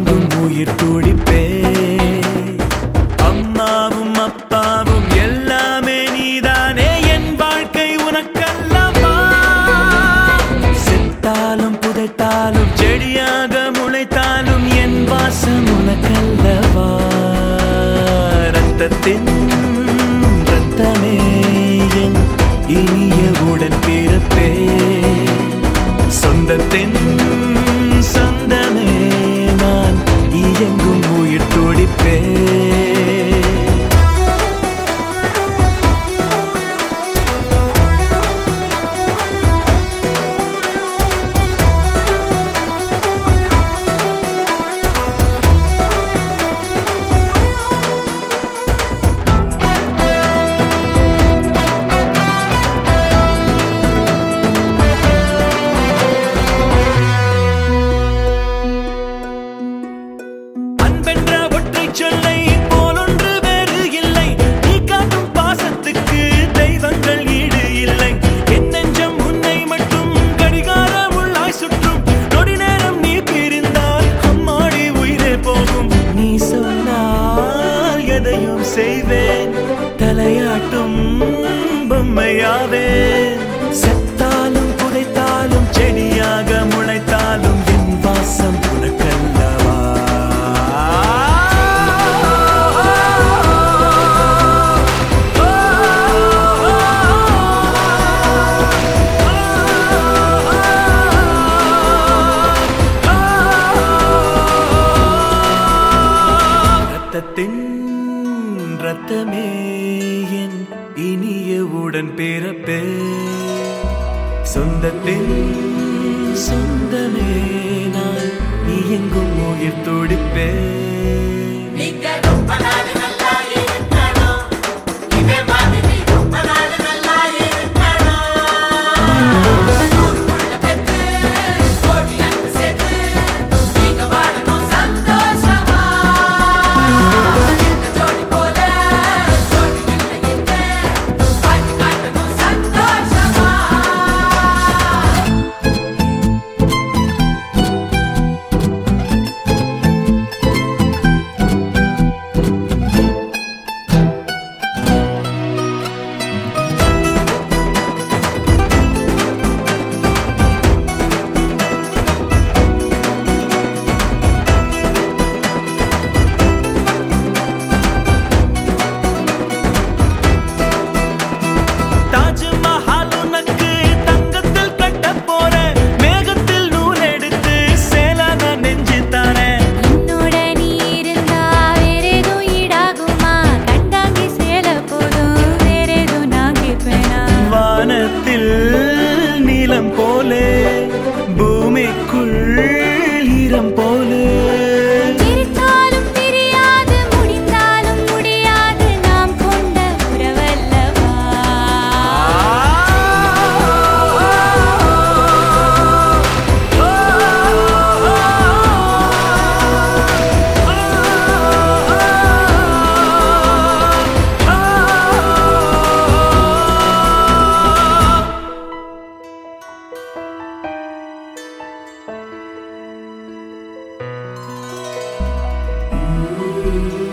எங்கும் உயிர் துடிப்பே அம்மாவும் அப்பாவும் எல்லாமே நீதானே என் வாழ்க்கை உனக்கல்லவா செத்தாலும் புதைத்தாலும் செடியாக முளைத்தாலும் என் வாசம் உனக்கல்லவா ரத்தத்தின் ரத்தமே என் இனிய உடன் பிறப்பே சொந்தத்தின் சொந்தமே நான் இயங்கும் உயிர் துடிப்பே அன்பென்ற ஒற்றை சொல்லை போலொன்று வேறு இல்லை நீ காட்டும் பாசத்துக்கு தெய்வங்கள் ஈடு இல்லை என் நெஞ்சம் உன்னை மட்டும் கடிகாரம் உள்ளாய் சுற்றும் நொடி நேரம் நீ பிரிந்தால் அம்மாடி உயிரே போகும் நீ சொன்னால் எதையும் செய்வேன் தலையாட்டும் பொம்மையாவேன் செத்தாலும் புதைத்தாலும் செடியாக முளைத்தாலும் என் வாசம் உனக்கல்லவா ரத்தத்தின் ரத்தமே என் இனிய உடன் பிறப்பே சொந்தத்தின் சொந்தமே நான் நீ எங்கும் உயிர் துடிப்பே நீங்க ரொம்ப நாள் நல்லா இருக்கணும் இதே மாதிரி ரொம்ப நாள் நல்லா இருக்கணும் ஊருக்குள்ள பெத்து, கோடி அன்பு சேர்த்து, நீங்க வாழணும் சந்தோஷமா. இந்த ஜோடி போல ஜோடி இல்லை எங்க, வாழ்க்கை காட்டணும் சந்தோஷமா தாஜ்மஹால் உனக்கு தங்கத்தில் கட்டப் போறேன். மேகத்தில் நூல் எடுத்து சேலாக நெஞ்சு தரேன். என்னோட நீ இருந்தா வேறேதும் ஈடாகுமா கண்டாங்கி சேல போதும் வேறேதும் நான் கேட்பேனா வானத்தில் நீலம் போலே பூமிக்குள் ஈரம் போலே பிரித்தாலும் பிரியாது முடிந்தாலும் முடியாது நாம் கொண்ட உறவல்லவா ஆ